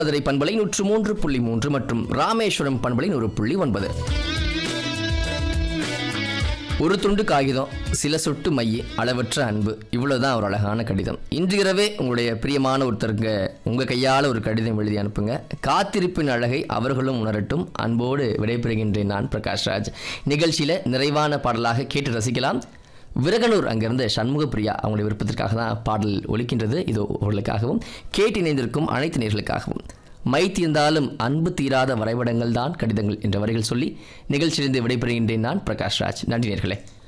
மதுரை பண்பலை நூற்று மூன்று புள்ளி மூன்று மற்றும் ராமேஸ்வரம் பண்பலை நூறு புள்ளி ஒன்பது ஒரு துண்டு காகிதம் சில சொட்டு மைய அளவற்ற அன்பு இவ்வளவுதான் ஒரு அழகான கடிதம் இன்று இரவே உங்களுடைய பிரியமான ஒருத்தருங்க உங்க கையால் ஒரு கடிதம் எழுதி அனுப்புங்க காத்திருப்பின் அழகை அவர்களும் உணரட்டும் அன்போடு விடைபெறுகின்றேன் நான் பிரகாஷ் ராஜ் நிகழ்ச்சியில நிறைவான பாடலாக கேட்டு ரசிக்கலாம் விரகனூர் அங்கிருந்து சண்முக பிரியா அவங்களுடைய விருப்பத்திற்காக தான் பாடல் ஒலிக்கின்றது இது அவர்களுக்காகவும் கேட்டு இணைந்திருக்கும் அனைத்து நேர்களுக்காகவும் மை தீர்ந்தாலும் அன்பு தீராத வரைபடங்கள் தான் கடிதங்கள் என்ற வரிகள் சொல்லி நிகழ்ச்சியிலிருந்து விடைபெறுகின்றேன் நான் பிரகாஷ் ராஜ் நன்றி நேர்களே